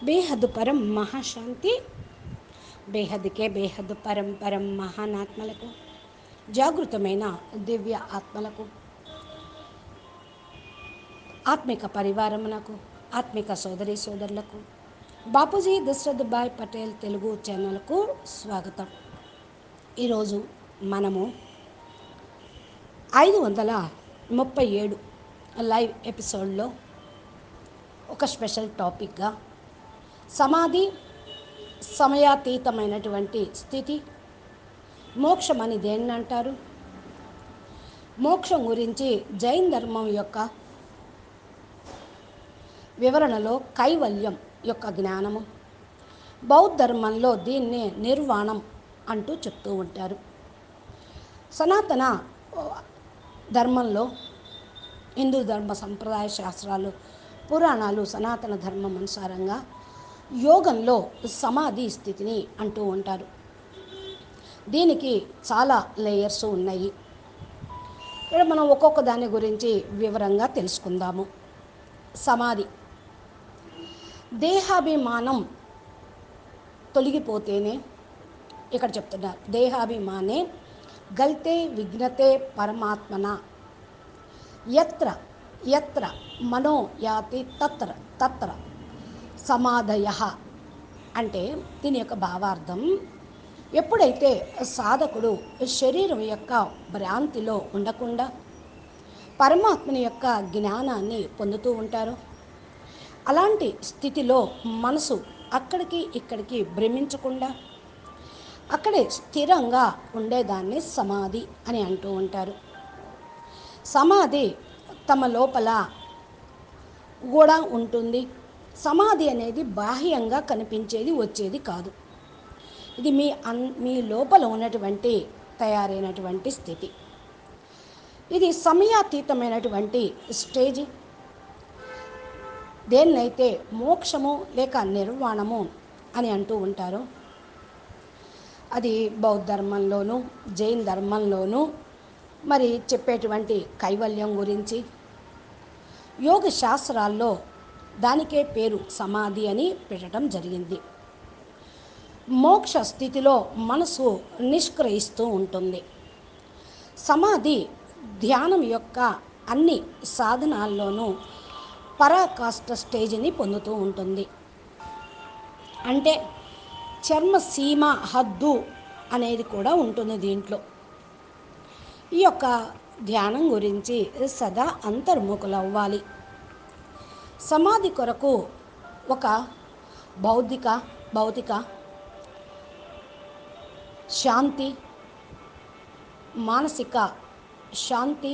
బేహద్దు పరం మహాశాంతి బేహద్దుకే బేహద్దు పరం పరం మహానాత్మలకు జాగృతమైన దివ్య ఆత్మలకు ఆత్మిక పరివారమునకు ఆత్మిక సోదరి సోదరులకు బాపూజీ దశరథ్ భాయ్ పటేల్ తెలుగు ఛానల్కు స్వాగతం ఈరోజు మనము ఐదు వందల ముప్పై ఏడు లైవ్ ఎపిసోడ్లో ఒక స్పెషల్ టాపిక్గా సమాధి సమయాతీతమైనటువంటి స్థితి మోక్షం అని దేన్ని అంటారు మోక్షం గురించి జైన్ ధర్మం యొక్క వివరణలో కైవల్యం యొక్క జ్ఞానము బౌద్ధ ధర్మంలో దీన్నే నిర్వాణం అంటూ చెప్తూ ఉంటారు సనాతన ధర్మంలో హిందూ ధర్మ సంప్రదాయ శాస్త్రాలు పురాణాలు సనాతన ధర్మం అనుసారంగా యోగంలో సమాధి స్థితిని అంటూ ఉంటారు దీనికి చాలా లేయర్స్ ఉన్నాయి ఇక్కడ మనం ఒక్కొక్క దాని గురించి వివరంగా తెలుసుకుందాము సమాధి దేహాభిమానం తొలగిపోతేనే ఇక్కడ చెప్తున్నారు దేహాభిమానే గల్తే విఘ్నతే పరమాత్మన ఎత్ర ఎత్ర మనో యాతి తత్ర తత్ర సమాధయ అంటే దీని యొక్క భావార్థం ఎప్పుడైతే సాధకుడు శరీరం యొక్క భ్రాంతిలో ఉండకుండా పరమాత్మని యొక్క జ్ఞానాన్ని పొందుతూ ఉంటారో అలాంటి స్థితిలో మనసు అక్కడికి ఇక్కడికి భ్రమించకుండా అక్కడే స్థిరంగా ఉండేదాన్ని సమాధి అని అంటూ ఉంటారు సమాధి తమ లోపల కూడా ఉంటుంది సమాధి అనేది బాహ్యంగా కనిపించేది వచ్చేది కాదు ఇది మీ అన్ మీ లోపల ఉన్నటువంటి తయారైనటువంటి స్థితి ఇది సమయాతీతమైనటువంటి స్టేజ్ దేన్నైతే మోక్షము లేక నిర్వాణము అని అంటూ ఉంటారో అది బౌద్ధ ధర్మంలోనూ జైన్ ధర్మంలోనూ మరి చెప్పేటువంటి కైవల్యం గురించి యోగ శాస్త్రాల్లో దానికే పేరు సమాధి అని పెట్టడం జరిగింది మోక్ష స్థితిలో మనసు నిష్క్రయిస్తూ ఉంటుంది సమాధి ధ్యానం యొక్క అన్ని సాధనాల్లోనూ పరాకాష్ట స్టేజ్ని పొందుతూ ఉంటుంది అంటే చర్మ సీమ హద్దు అనేది కూడా ఉంటుంది దీంట్లో ఈ యొక్క ధ్యానం గురించి సదా అంతర్ముఖులు అవ్వాలి సమాధి కొరకు ఒక బౌద్ధిక భౌతిక శాంతి మానసిక శాంతి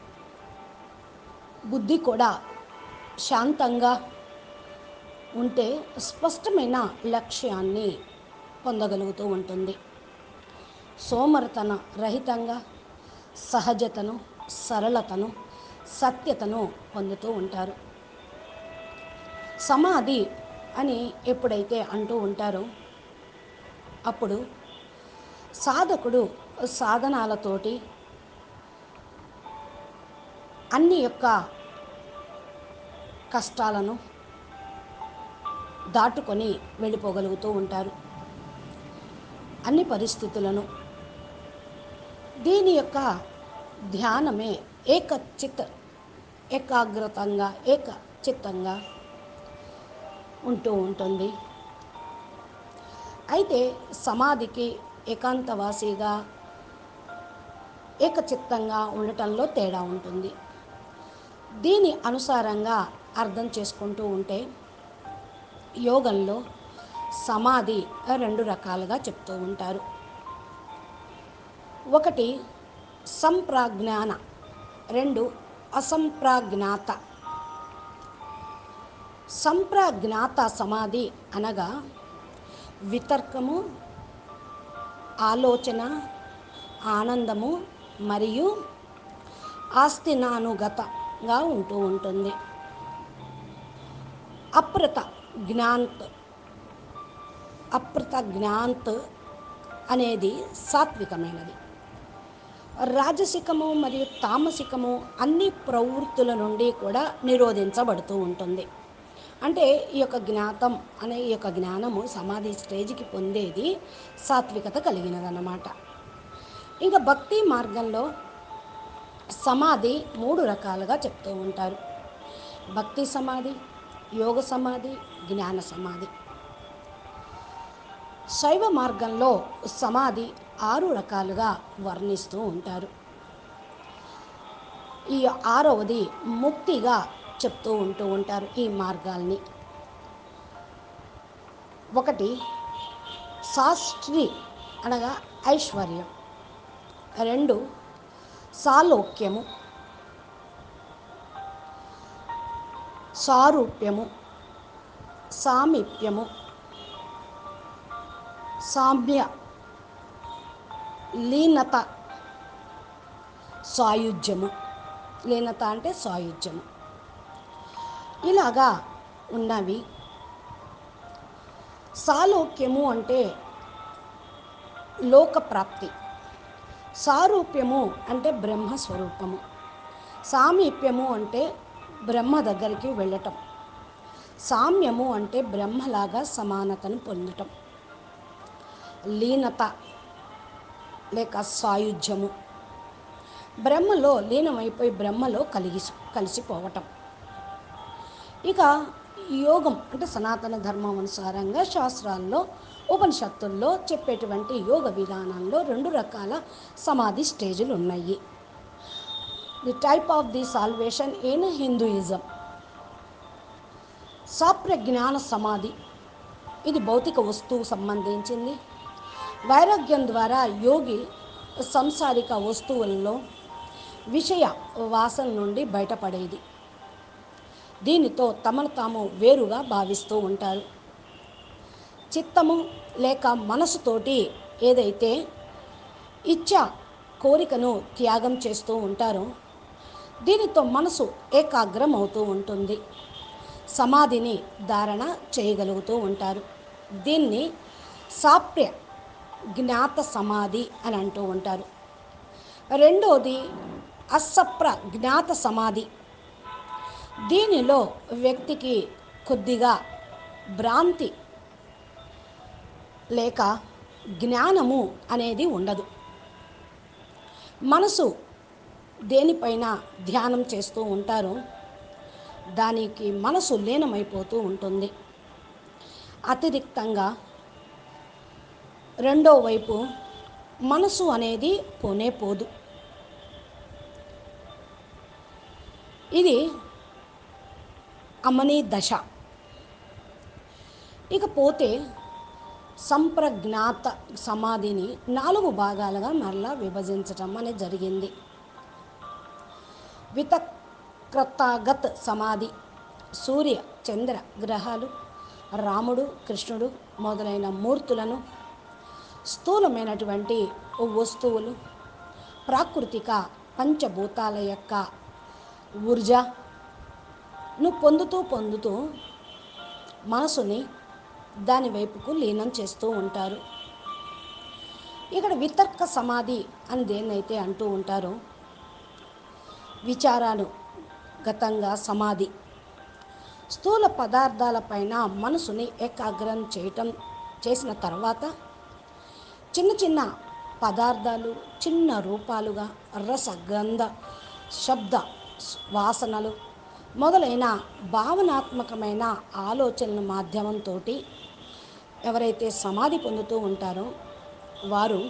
బుద్ధి కూడా శాంతంగా ఉంటే స్పష్టమైన లక్ష్యాన్ని పొందగలుగుతూ ఉంటుంది సోమరతన రహితంగా సహజతను సరళతను సత్యతను పొందుతూ ఉంటారు సమాధి అని ఎప్పుడైతే అంటూ ఉంటారో అప్పుడు సాధకుడు సాధనాలతోటి అన్ని యొక్క కష్టాలను దాటుకొని వెళ్ళిపోగలుగుతూ ఉంటారు అన్ని పరిస్థితులను దీని యొక్క ధ్యానమే ఏక చిత్త ఏకాగ్రతంగా ఏక చిత్తంగా ఉంటూ ఉంటుంది అయితే సమాధికి ఏకాంతవాసిగా ఏకచిత్తంగా ఉండటంలో తేడా ఉంటుంది దీని అనుసారంగా అర్థం చేసుకుంటూ ఉంటే యోగంలో సమాధి రెండు రకాలుగా చెప్తూ ఉంటారు ఒకటి సంప్రాజ్ఞాన రెండు అసంప్రాజ్ఞాత సంప్రాజ్ఞాత సమాధి అనగా వితర్కము ఆలోచన ఆనందము మరియు ఆస్తినానుగతంగా ఉంటూ ఉంటుంది అప్రత జ్ఞాంత్ అప్రత జ్ఞాంత్ అనేది సాత్వికమైనది రాజసికము మరియు తామసికము అన్ని ప్రవృత్తుల నుండి కూడా నిరోధించబడుతూ ఉంటుంది అంటే ఈ యొక్క జ్ఞాతం అనే ఈ యొక్క జ్ఞానము సమాధి స్టేజ్కి పొందేది సాత్వికత కలిగినదన్నమాట ఇంకా భక్తి మార్గంలో సమాధి మూడు రకాలుగా చెప్తూ ఉంటారు భక్తి సమాధి యోగ సమాధి జ్ఞాన సమాధి శైవ మార్గంలో సమాధి ఆరు రకాలుగా వర్ణిస్తూ ఉంటారు ఈ ఆరవది ముక్తిగా చెప్తూ ఉంటూ ఉంటారు ఈ మార్గాల్ని ఒకటి శాస్త్రి అనగా ఐశ్వర్యం రెండు సాలోక్యము సారూప్యము సామీప్యము సామ్య లీనత సాయుధ్యము లీనత అంటే సాయుధ్యము ఇలాగా ఉన్నవి సాలోక్యము అంటే లోకప్రాప్తి సారూప్యము అంటే బ్రహ్మస్వరూపము సామీప్యము అంటే బ్రహ్మ దగ్గరికి వెళ్ళటం సామ్యము అంటే బ్రహ్మలాగా సమానతను పొందటం లీనత లేక సాయుధ్యము బ్రహ్మలో లీనమైపోయి బ్రహ్మలో కలిగి కలిసిపోవటం ఇక యోగం అంటే సనాతన ధర్మం అనుసారంగా శాస్త్రాల్లో ఉపనిషత్తుల్లో చెప్పేటువంటి యోగ విధానంలో రెండు రకాల సమాధి స్టేజులు ఉన్నాయి the type of the salvation in Hinduism సాప్రజ్ఞాన సమాధి ఇది భౌతిక వస్తువు సంబంధించింది వైరాగ్యం ద్వారా యోగి సంసారిక వస్తువుల్లో విషయ వాసన నుండి బయటపడేది దీనితో తమను తాము వేరుగా భావిస్తూ ఉంటారు చిత్తము లేక మనసుతోటి ఏదైతే ఇచ్చ కోరికను త్యాగం చేస్తూ ఉంటారో దీనితో మనసు ఏకాగ్రం అవుతూ ఉంటుంది సమాధిని ధారణ చేయగలుగుతూ ఉంటారు దీన్ని సాప్య జ్ఞాత సమాధి అని అంటూ ఉంటారు రెండోది అసప్ర జ్ఞాత సమాధి దీనిలో వ్యక్తికి కొద్దిగా భ్రాంతి లేక జ్ఞానము అనేది ఉండదు మనసు దేనిపైన ధ్యానం చేస్తూ ఉంటారో దానికి మనసు లీనమైపోతూ ఉంటుంది అతిరిక్తంగా రెండో వైపు మనసు అనేది పోనే పోదు ఇది అమనీ దశ ఇకపోతే సంప్రజ్ఞాత సమాధిని నాలుగు భాగాలుగా మరలా విభజించటం అనేది జరిగింది వితక్రతాగత్ సమాధి సూర్య చంద్ర గ్రహాలు రాముడు కృష్ణుడు మొదలైన మూర్తులను స్థూలమైనటువంటి వస్తువులు ప్రాకృతిక పంచభూతాల యొక్క ఊర్జను పొందుతూ పొందుతూ మనసుని దాని వైపుకు లీనం చేస్తూ ఉంటారు ఇక్కడ వితర్క సమాధి అని దేన్నైతే అంటూ ఉంటారో విచారాలు గతంగా సమాధి స్థూల పదార్థాలపైన మనసుని ఏకాగ్రం చేయటం చేసిన తర్వాత చిన్న చిన్న పదార్థాలు చిన్న రూపాలుగా రస గంధ శబ్ద వాసనలు మొదలైన భావనాత్మకమైన ఆలోచనల మాధ్యమంతో ఎవరైతే సమాధి పొందుతూ ఉంటారో వారు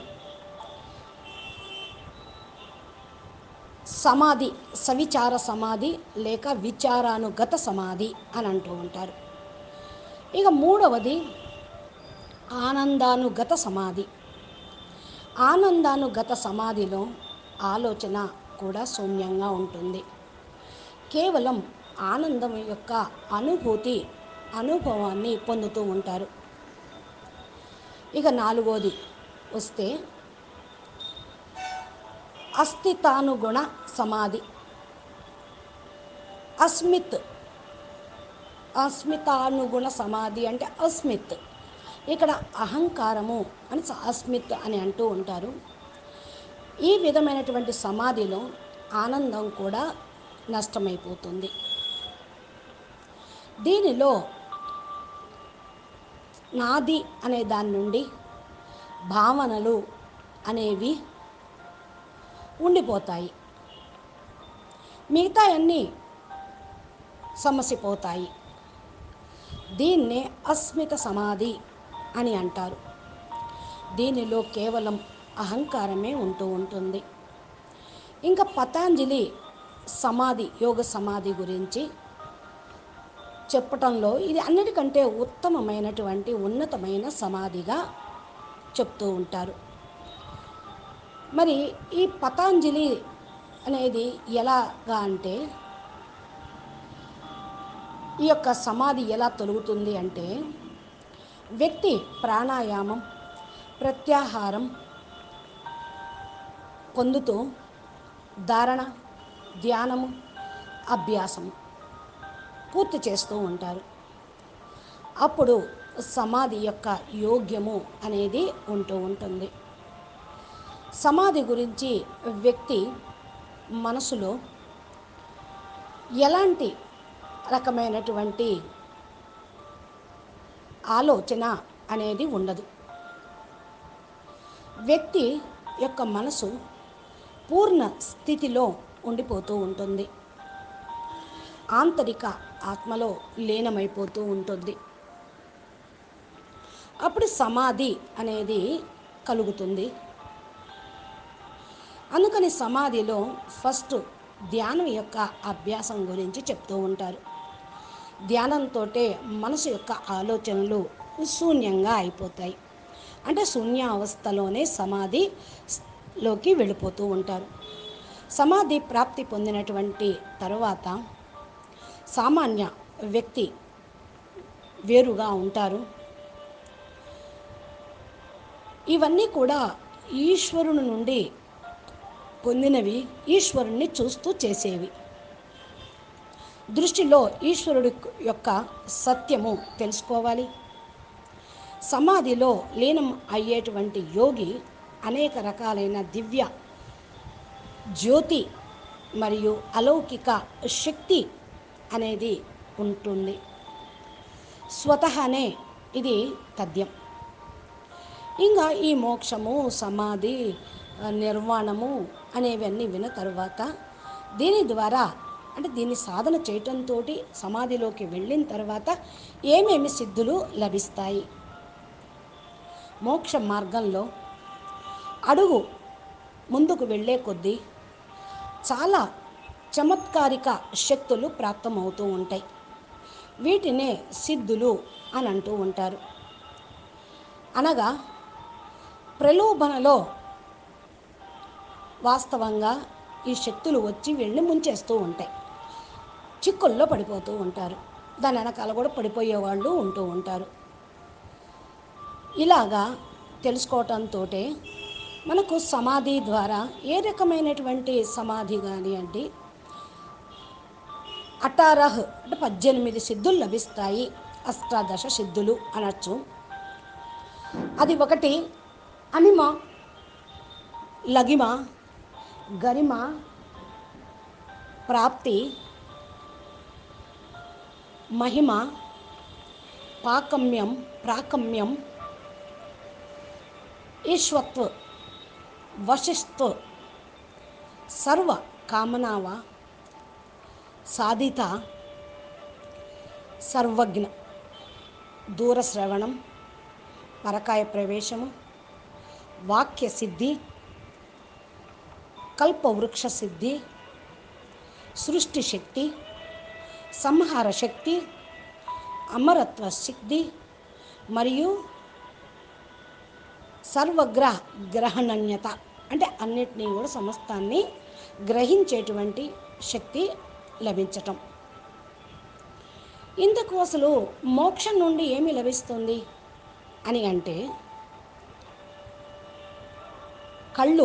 సమాధి సవిచార సమాధి లేక విచారానుగత సమాధి అని అంటూ ఉంటారు ఇక మూడవది ఆనందానుగత సమాధి ఆనందానుగత సమాధిలో ఆలోచన కూడా శూన్యంగా ఉంటుంది కేవలం ఆనందం యొక్క అనుభూతి అనుభవాన్ని పొందుతూ ఉంటారు ఇక నాలుగోది వస్తే అస్థితానుగుణ సమాధి అస్మిత్ అస్మితానుగుణ సమాధి అంటే అస్మిత్ ఇక్కడ అహంకారము అని స- అస్మిత్ అని అంటూ ఉంటారు ఈ విధమైనటువంటి సమాధిలో ఆనందం కూడా నష్టమైపోతుంది దీనిలో నాది అనే దాని నుండి భావనలు అనేవి ఉండిపోతాయి మిగతా అన్నీ సమసిపోతాయి దీన్నే అస్మిత సమాధి అని అంటారు దీనిలో కేవలం అహంకారమే ఉంటూ ఉంటుంది ఇంకా పతాంజలి సమాధి యోగ సమాధి గురించి చెప్పటంలో ఇది అన్నిటికంటే ఉత్తమమైనటువంటి ఉన్నతమైన సమాధిగా చెప్తూ ఉంటారు మరి ఈ పతాంజలి అనేది ఎలాగా అంటే ఈ యొక్క సమాధి ఎలా తొలుగుతుంది అంటే వ్యక్తి ప్రాణాయామం ప్రత్యాహారం పొందుతూ ధారణ ధ్యానము అభ్యాసము పూర్తి చేస్తూ ఉంటారు అప్పుడు సమాధి యొక్క యోగ్యము అనేది ఉంటూ ఉంటుంది సమాధి గురించి వ్యక్తి మనసులో ఎలాంటి రకమైనటువంటి ఆలోచన అనేది ఉండదు వ్యక్తి యొక్క మనసు పూర్ణ స్థితిలో ఉండిపోతూ ఉంటుంది ఆంతరిక ఆత్మలో లీనమైపోతూ ఉంటుంది అప్పుడు సమాధి అనేది కలుగుతుంది అందుకని సమాధిలో ఫస్ట్ ధ్యానం యొక్క అభ్యాసం గురించి చెప్తూ ఉంటారు ధ్యానంతో మనసు యొక్క ఆలోచనలు శూన్యంగా అయిపోతాయి అంటే శూన్య అవస్థలోనే సమాధిలోకి వెళ్ళిపోతూ ఉంటారు సమాధి ప్రాప్తి పొందినటువంటి తరువాత సామాన్య వ్యక్తి వేరుగా ఉంటారు ఇవన్నీ కూడా ఈశ్వరుని నుండి పొందినవి ఈశ్వరుణ్ణి చూస్తూ చేసేవి దృష్టిలో ఈశ్వరుడి యొక్క సత్యము తెలుసుకోవాలి సమాధిలో లీనం అయ్యేటువంటి యోగి అనేక రకాలైన దివ్య జ్యోతి మరియు అలౌకిక శక్తి అనేది ఉంటుంది స్వతహానే ఇది తథ్యం ఇంకా ఈ మోక్షము సమాధి ఆ, నిర్వాణము అనేవన్నీ విన్న తర్వాత దీని ద్వారా అంటే దీన్ని సాధన చేయటంతో సమాధిలోకి వెళ్ళిన తర్వాత ఏమేమి సిద్ధులు లభిస్తాయి మోక్ష మార్గంలో అడుగు ముందుకు వెళ్ళే కొద్దీ చాలా చమత్కారిక శక్తులు ప్రాప్తమవుతూ ఉంటాయి వీటినే సిద్ధులు అని అంటూ ఉంటారు అనగా ప్రలోభనలో వాస్తవంగా ఈ శక్తులు వచ్చి వెళ్ళి ముంచేస్తూ ఉంటాయి చిక్కుల్లో పడిపోతూ ఉంటారు దాని వెనకాల కూడా పడిపోయే వాళ్ళు ఉంటూ ఉంటారు ఇలాగా తెలుసుకోవటంతో మనకు సమాధి ద్వారా ఏ రకమైనటువంటి సమాధి కానీ అంటే అటారహ్ అంటే పద్దెనిమిది సిద్ధులు లభిస్తాయి అష్టాదశ సిద్ధులు అనొచ్చు అది ఒకటి అనిమ లగిమ గరిమ ప్రాప్తి మహిమ పాకమ్యం ప్రాకమ్యం ఈశ్వత్వ వశిష్ఠ సర్వ కామనావ సాధిత సర్వజ్ఞ దూరశ్రవణం పరకాయ ప్రవేశము వాక్య సిద్ధి కల్పవృక్ష సిద్ధి సృష్టి శక్తి సంహార శక్తి అమరత్వ శక్తి మరియు సర్వగ్రహ గ్రహణన్యత అంటే అన్నిటినీ కూడా సమస్తాన్ని గ్రహించేటువంటి శక్తి లభించటం ఇందుకు అసలు మోక్షం నుండి ఏమి లభిస్తుంది అని అంటే కళ్ళు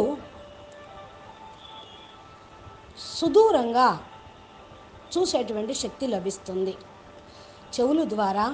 సుదూరంగా చూసేటువంటి శక్తి లభిస్తుంది చెవులు ద్వారా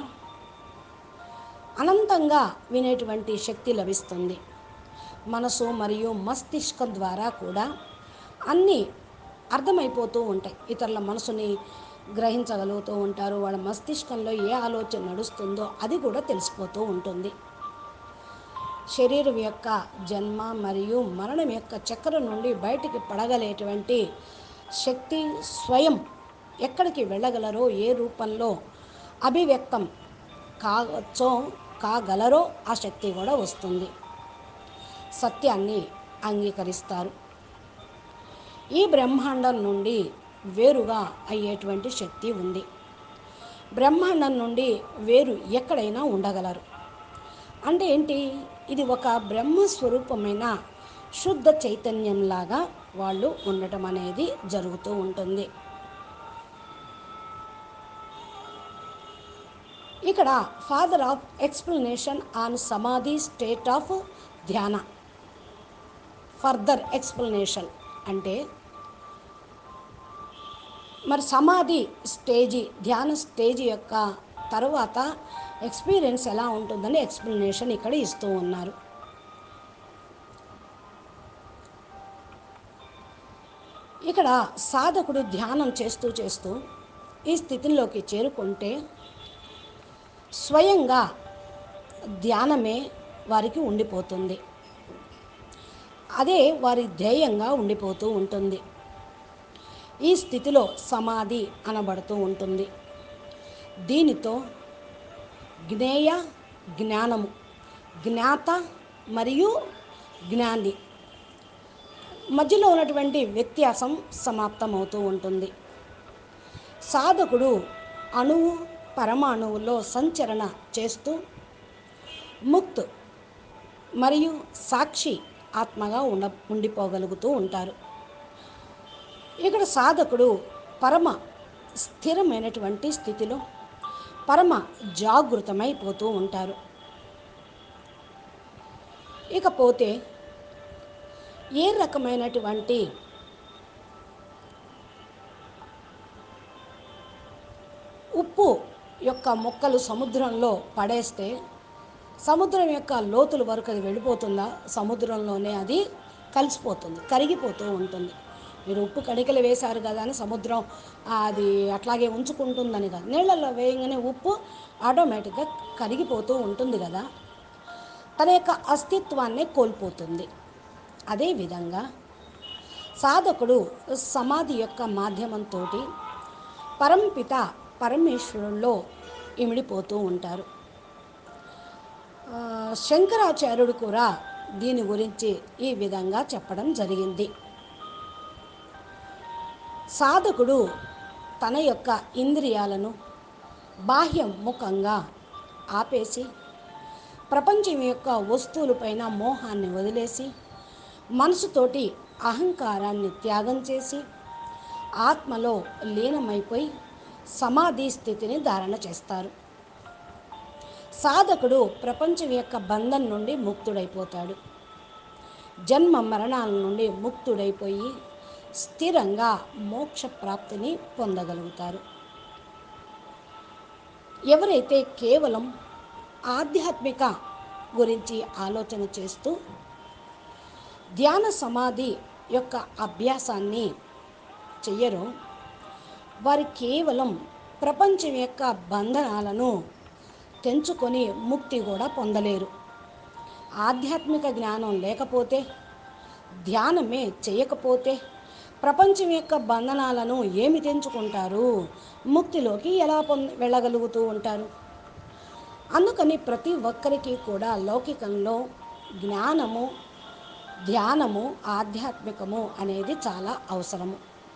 అనంతంగా వినేటువంటి శక్తి లభిస్తుంది మనసు మరియు మస్తిష్కం ద్వారా కూడా అన్నీ అర్థమైపోతూ ఉంటాయి ఇతరుల మనసుని గ్రహించగలుగుతూ ఉంటారు వాళ్ళ మస్తిష్కంలో ఏ ఆలోచన నడుస్తుందో అది కూడా తెలిసిపోతూ ఉంటుంది శరీరం యొక్క జన్మ మరియు మరణం యొక్క చక్రం నుండి బయటికి పడగలేటువంటి శక్తి స్వయం ఎక్కడికి వెళ్ళగలరో ఏ రూపంలో అభివ్యక్తం కావచ్చో కాగలరో ఆ శక్తి కూడా వస్తుంది సత్యాన్ని అంగీకరిస్తారు ఈ బ్రహ్మాండం నుండి వేరుగా అయ్యేటువంటి శక్తి ఉంది బ్రహ్మాండం నుండి వేరు ఎక్కడైనా ఉండగలరు అంటే ఏంటి ఇది ఒక బ్రహ్మస్వరూపమైన శుద్ధ చైతన్యంలాగా వాళ్ళు ఉండటం అనేది జరుగుతూ ఉంటుంది ఇక్కడ ఫాదర్ ఆఫ్ ఎక్స్ప్లెనేషన్ ఆన్ సమాధి స్టేట్ ఆఫ్ ధ్యాన ఫర్దర్ ఎక్స్ప్లెనేషన్ అంటే మరి సమాధి స్టేజీ ధ్యాన స్టేజీ యొక్క తర్వాత ఎక్స్పీరియన్స్ ఎలా ఉంటుందని ఎక్స్ప్లెనేషన్ ఇక్కడ ఇస్తూ ఉన్నారు ఇక్కడ సాధకుడు ధ్యానం చేస్తూ చేస్తూ ఈ స్థితిలోకి చేరుకుంటే స్వయంగా ధ్యానమే వారికి ఉండిపోతుంది అదే వారి ధ్యేయంగా ఉండిపోతూ ఉంటుంది ఈ స్థితిలో సమాధి అనబడుతూ ఉంటుంది దీనితో జ్ఞేయ జ్ఞానము జ్ఞాత మరియు జ్ఞాని మధ్యలో ఉన్నటువంటి వ్యత్యాసం సమాప్తమవుతూ ఉంటుంది సాధకుడు అణువు పరమాణువులో సంచరణ చేస్తూ ముక్త్ మరియు సాక్షి ఆత్మగా ఉండ ఉండిపోగలుగుతూ ఉంటారు ఇక్కడ సాధకుడు పరమ స్థిరమైనటువంటి స్థితిలో పరమ జాగృతమైపోతూ ఉంటారు ఇకపోతే ఏ రకమైనటువంటి ఉప్పు యొక్క మొక్కలు సముద్రంలో పడేస్తే సముద్రం యొక్క లోతుల వరకు అది వెళ్ళిపోతుందా సముద్రంలోనే అది కలిసిపోతుంది కరిగిపోతూ ఉంటుంది మీరు ఉప్పు కణికలు వేశారు కదా అని సముద్రం ఆ, అది అట్లాగే ఉంచుకుంటుందని కాదు నీళ్ళల్లో వేయగానే ఉప్పు ఆటోమేటిక్గా కరిగిపోతూ ఉంటుంది కదా తన యొక్క అస్తిత్వాన్ని కోల్పోతుంది అదేవిధంగా సాధకుడు సమాధి యొక్క మాధ్యమంతో పరంపిత పరమేశ్వరుల్లో ఇమిడిపోతూ ఉంటారు ఆ, శంకరాచార్యుడు కూడా దీని గురించి ఈ విధంగా చెప్పడం జరిగింది సాధకుడు తన యొక్క ఇంద్రియాలను బాహ్యం ముఖంగా ఆపేసి ప్రపంచం యొక్క వస్తువులపైన మోహాన్ని వదిలేసి మనసుతోటి అహంకారాన్ని త్యాగం చేసి ఆత్మలో లీనమైపోయి సమాధి స్థితిని ధారణ చేస్తారు సాధకుడు ప్రపంచం యొక్క బంధం నుండి ముక్తుడైపోతాడు జన్మ మరణాల నుండి ముక్తుడైపోయి స్థిరంగా మోక్ష ప్రాప్తిని పొందగలుగుతారు ఎవరైతే కేవలం ఆధ్యాత్మిక గురించి ఆలోచన చేస్తూ ధ్యాన సమాధి యొక్క అభ్యాసాన్ని చెయ్యరో వారు కేవలం ప్రపంచం యొక్క బంధనాలను తెంచుకొని ముక్తి కూడా పొందలేరు ఆధ్యాత్మిక జ్ఞానం లేకపోతే ధ్యానమే చేయకపోతే ప్రపంచం యొక్క బంధనాలను ఏమి తెంచుకుంటారు ముక్తిలోకి ఎలా పొంద వెళ్ళగలుగుతూ ఉంటారు అందుకని ప్రతి ఒక్కరికి కూడా లౌకికంలో జ్ఞానము ధ్యానము ఆధ్యాత్మికము అనేది చాలా అవసరము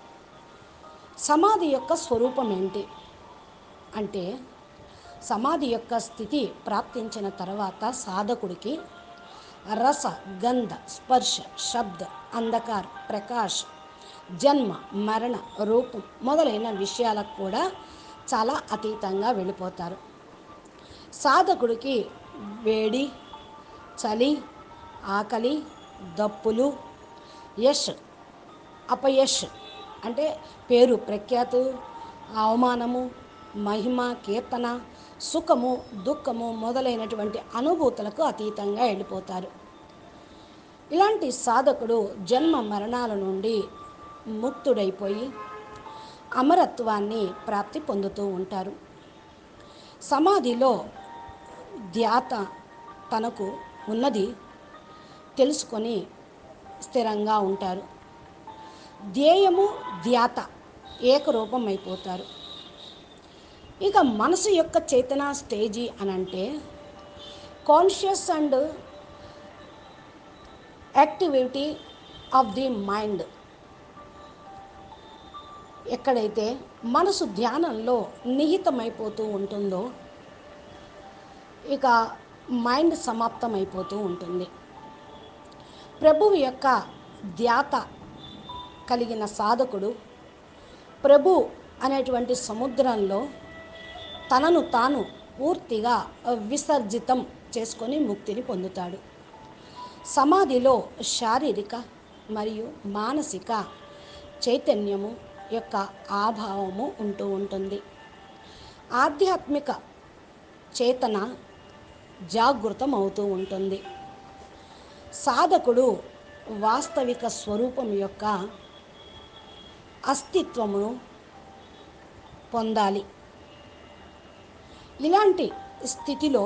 సమాధి యొక్క స్వరూపం ఏంటి అంటే సమాధి యొక్క స్థితి ప్రాప్తించిన తర్వాత సాధకుడికి రస గంధ స్పర్శ శబ్ద అంధకార్ ప్రకాష్ జన్మ మరణ రూపం మొదలైన విషయాలకు కూడా చాలా అతీతంగా వెళ్ళిపోతారు సాధకుడికి వేడి చలి ఆకలి దప్పులు యష్ అపయష్ అంటే పేరు ప్రఖ్యాతు అవమానము మహిమ కీర్తన సుఖము దుఃఖము మొదలైనటువంటి అనుభూతులకు అతీతంగా వెళ్ళిపోతారు ఇలాంటి సాధకుడు జన్మ మరణాల నుండి ముక్తుడైపోయి అమరత్వాన్ని ప్రాప్తి పొందుతూ ఉంటారు సమాధిలో ధ్యాత తనకు ఉన్నది తెలుసుకొని స్థిరంగా ఉంటారు ధ్యేయము ధ్యాత ఏకరూపం అయిపోతారు ఇక మనసు యొక్క చేతన స్టేజీ అని అంటే conscious and activity of the mind ఎక్కడైతే మనసు ధ్యానంలో నిహితమైపోతూ ఉంటుందో ఇక మైండ్ సమాప్తమైపోతూ ఉంటుంది ప్రభువు యొక్క ధ్యాత కలిగిన సాధకుడు ప్రభు అనేటువంటి సముద్రంలో తనను తాను పూర్తిగా విసర్జితం చేసుకొని ముక్తిని పొందుతాడు సమాధిలో శారీరక మరియు మానసిక చైతన్యము యొక్క ఆభావము ఉంటూ ఉంటుంది ఆధ్యాత్మిక చేతన జాగృతం అవుతూ ఉంటుంది సాధకుడు వాస్తవిక స్వరూపం యొక్క అస్తిత్వమును పొందాలి ఇలాంటి స్థితిలో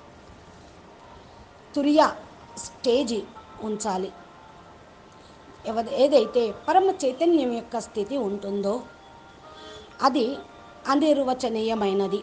తురియ స్టేజి ఉంచాలి ఎవ- ఏదైతే పరమ చైతన్యం యొక్క స్థితి ఉంటుందో అది అనిర్వచనీయమైనది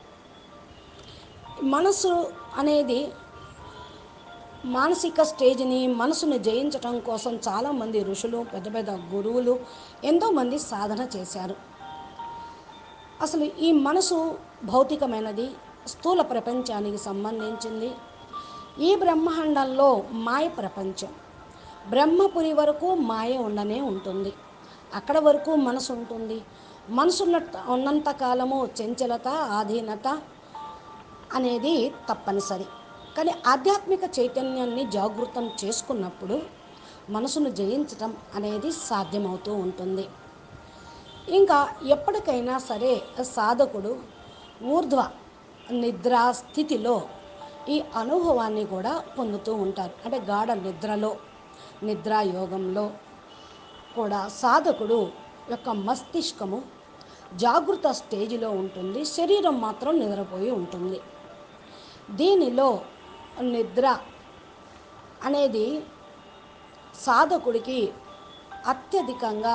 మనసు అనేది మానసిక స్టేజ్ని మనసును జయించటం కోసం చాలామంది ఋషులు పెద్ద పెద్ద గురువులు ఎంతోమంది సాధన చేశారు అసలు ఈ మనసు భౌతికమైనది స్థూల ప్రపంచానికి సంబంధించింది ఈ బ్రహ్మాండంలో మాయ ప్రపంచం బ్రహ్మపురి వరకు మాయ ఉండనే ఉంటుంది అక్కడ వరకు మనసు ఉంటుంది మనసు ఉన్న ఉన్నంత కాలము చంచలత ఆధీనత అనేది తప్పనిసరి కానీ ఆధ్యాత్మిక చైతన్యాన్ని జాగృతం చేసుకున్నప్పుడు మనసును జయించటం అనేది సాధ్యమవుతూ ఉంటుంది ఇంకా ఎప్పటికైనా సరే సాధకుడు ఊర్ధ్వ నిద్రా స్థితిలో ఈ అనుభవాన్ని కూడా పొందుతూ ఉంటారు అంటే గాఢ నిద్రలో నిద్రా యోగంలో కూడా సాధకుడు యొక్క మస్తిష్కము జాగృత స్టేజిలో ఉంటుంది శరీరం మాత్రం నిద్రపోయి ఉంటుంది దీనిలో నిద్ర అనేది సాధకుడికి అత్యధికంగా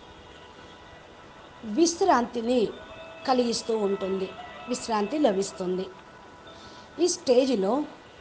విశ్రాంతిని కలిగిస్తూ ఉంటుంది విశ్రాంతి లభిస్తుంది ఈ స్టేజిలో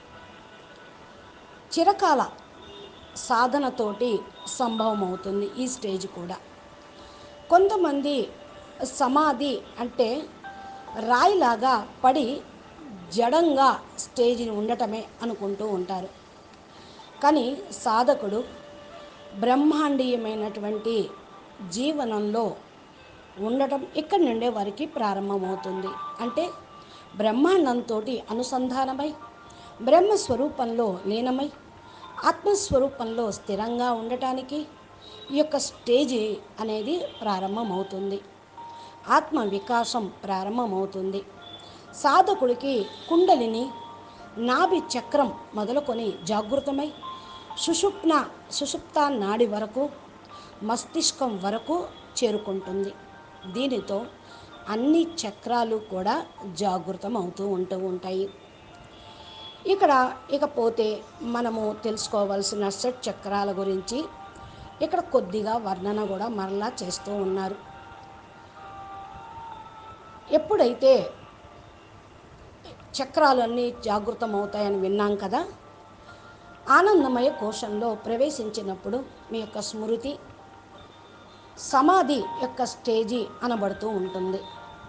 చిరకాల సాధనతోటి సంభవం అవుతుంది ఈ స్టేజ్ కూడా కొంతమంది సమాధి అంటే రాయిలాగా పడి జడంగా స్టేజ్ని ఉండటమే అనుకుంటూ ఉంటారు కానీ సాధకుడు బ్రహ్మాండీయమైనటువంటి జీవనంలో ఉండటం ఇక్కడి నుండే వారికి ప్రారంభమవుతుంది అంటే బ్రహ్మాండంతో అనుసంధానమై బ్రహ్మస్వరూపంలో లీనమై ఆత్మస్వరూపంలో స్థిరంగా ఉండటానికి ఈ యొక్క స్టేజి అనేది ప్రారంభమవుతుంది ఆత్మ వికాసం ప్రారంభమవుతుంది సాధకుడికి కుండలిని నాభి చక్రం మొదలుకొని జాగృతమై సుషుప్న సుషుప్త నాడి వరకు మస్తిష్కం వరకు చేరుకుంటుంది దీనితో అన్ని చక్రాలు కూడా జాగృతం అవుతూ ఉంటూ ఉంటాయి ఇక్కడ ఇకపోతే మనము తెలుసుకోవాల్సిన షట్ చక్రాల గురించి ఇక్కడ కొద్దిగా వర్ణన కూడా మరలా చేస్తూ ఉన్నారు ఎప్పుడైతే చక్రాలన్నీ జాగృతం అవుతాయని విన్నాం కదా ఆనందమయ కోశంలో ప్రవేశించినప్పుడు మీ యొక్క స్మృతి సమాధి యొక్క స్టేజీ అనబడుతూ ఉంటుంది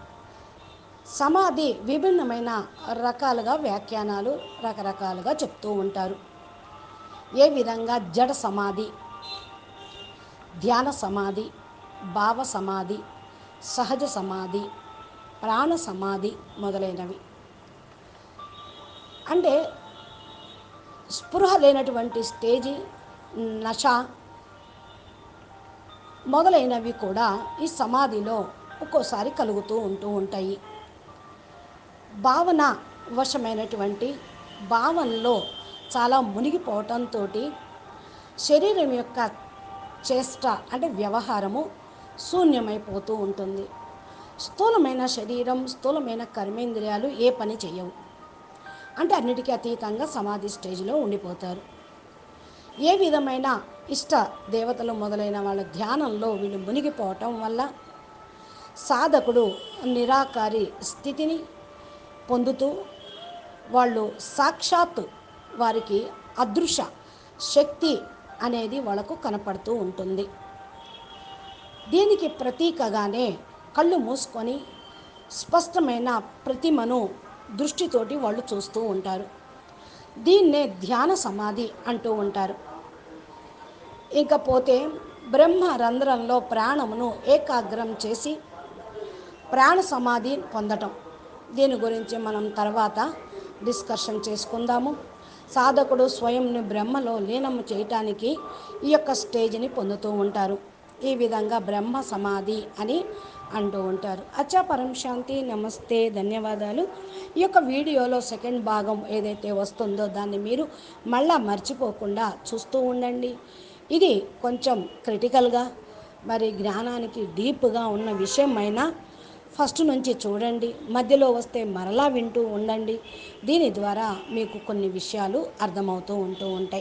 సమాధి విభిన్నమైన రకాలుగా వ్యాఖ్యానాలు రకరకాలుగా చెప్తూ ఉంటారు ఏ విధంగా జడ సమాధి ధ్యాన సమాధి భావ సమాధి సహజ సమాధి ప్రాణ సమాధి మొదలైనవి అంటే స్పృహ లేనటువంటి స్టేజి నష మొదలైనవి కూడా ఈ సమాధిలో ఒక్కోసారి కలుగుతూ ఉంటూ ఉంటాయి భావన వశమైనటువంటి భావనలో చాలా మునిగిపోవటంతో శరీరం యొక్క చేష్ట అంటే వ్యవహారము శూన్యమైపోతూ ఉంటుంది స్థూలమైన శరీరం స్థూలమైన కర్మేంద్రియాలు ఏ పని చేయవు అంటే అన్నిటికీ అతీతంగా సమాధి స్టేజ్లో ఉండిపోతారు ఏ విధమైన ఇష్ట దేవతలు మొదలైన వాళ్ళ ధ్యానంలో వీళ్ళు మునిగిపోవటం వల్ల సాధకుడు నిరాకారి స్థితిని పొందుతూ వాళ్ళు సాక్షాత్ వారికి అదృశ్య శక్తి అనేది వాళ్ళకు కనపడుతూ ఉంటుంది దీనికి ప్రతీకగానే కళ్ళు మూసుకొని స్పష్టమైన ప్రతిమను దృష్టితోటి వాళ్ళు చూస్తూ ఉంటారు దీన్నే ధ్యాన సమాధి అంటూ ఉంటారు ఇకపోతే బ్రహ్మ రంధ్రంలో ప్రాణమును ఏకాగ్రం చేసి ప్రాణ సమాధి పొందటం దీని గురించి మనం తర్వాత డిస్కషన్ చేసుకుందాము సాధకుడు స్వయంని బ్రహ్మలో లీనము చేయటానికి ఈ యొక్క స్టేజ్ని పొందుతూ ఉంటారు ఈ విధంగా బ్రహ్మ సమాధి అని అంటూ ఉంటారు అచ్చా పరం శాంతి నమస్తే ధన్యవాదాలు ఈ యొక్క వీడియోలో సెకండ్ భాగం ఏదైతే వస్తుందో దాన్ని మీరు మళ్ళా మర్చిపోకుండా చూస్తూ ఉండండి ఇది కొంచెం క్రిటికల్గా మరి జ్ఞానానికి డీప్గా ఉన్న విషయం అయినా ఫస్ట్ నుంచి చూడండి మధ్యలో వస్తే మరలా వింటూ ఉండండి దీని ద్వారా మీకు కొన్ని విషయాలు అర్థమవుతూ ఉంటూ ఉంటాయి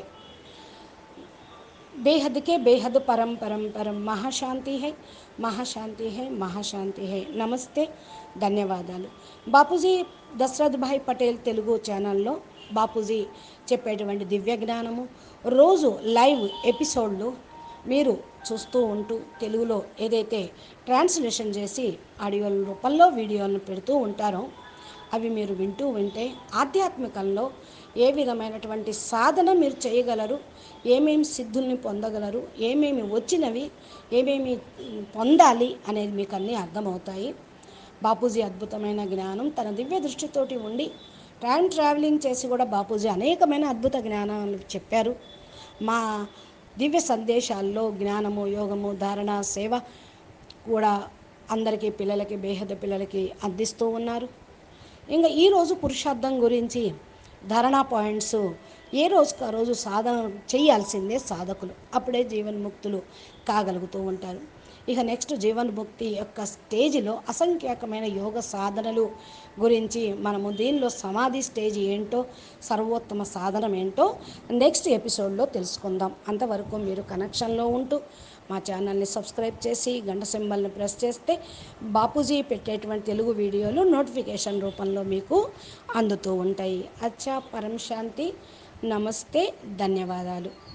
बेहद के बेहद परम परम परम మహాశాంతి హై మహాశాంతి హై మహాశాంతి హై నమస్తే ధన్యవాదాలు బాపూజీ దశరథ్ భాయ్ పటేల్ తెలుగు ఛానల్లో బాపూజీ చెప్పేటువంటి దివ్య జ్ఞానము రోజు లైవ్ ఎపిసోడ్లు మీరు చూస్తూ ఉంటూ తెలుగులో ఏదైతే ట్రాన్స్లేషన్ చేసి ఆడియోల రూపంలో వీడియోలను పెడుతూ ఉంటారో అవి మీరు వింటూ వింటే ఆధ్యాత్మికంలో ఏ విధమైనటువంటి సాధన మీరు చేయగలరు ఏమేమి సిద్ధుల్ని పొందగలరు ఏమేమి వచ్చినవి ఏమేమి పొందాలి అనేది మీకు అన్నీ అర్థమవుతాయి బాపూజీ అద్భుతమైన జ్ఞానం తన దివ్య దృష్టితోటి ఉండి టైం ట్రావెలింగ్ చేసి కూడా బాపూజీ అనేకమైన అద్భుత జ్ఞానాలు చెప్పారు మా దివ్య సందేశాల్లో జ్ఞానము యోగము ధారణ సేవ కూడా అందరికీ పిల్లలకి బేహద పిల్లలకి అందిస్తూ ఉన్నారు ఇంకా ఈరోజు పురుషార్థం గురించి ధరణా పాయింట్స్ ఏ రోజుకు ఆ రోజు సాధన చేయాల్సిందే సాధకులు అప్పుడే జీవన్ముక్తులు కాగలుగుతూ ఉంటారు ఇక నెక్స్ట్ జీవన్ముక్తి యొక్క స్టేజ్లో అసంఖ్యాకమైన యోగ సాధనలు గురించి మనము దీనిలో సమాధి స్టేజ్ ఏంటో సర్వోత్తమ సాధనం ఏంటో నెక్స్ట్ ఎపిసోడ్లో తెలుసుకుందాం అంతవరకు మీరు కనెక్షన్లో ఉంటూ మా ఛానల్ని సబ్స్క్రైబ్ చేసి గంట సింబల్ని ప్రెస్ చేస్తే బాపూజీ పెట్టేటువంటి తెలుగు వీడియోలు నోటిఫికేషన్ రూపంలో మీకు అందుతూ ఉంటాయి అచ్చా పరం శాంతి నమస్తే ధన్యవాదాలు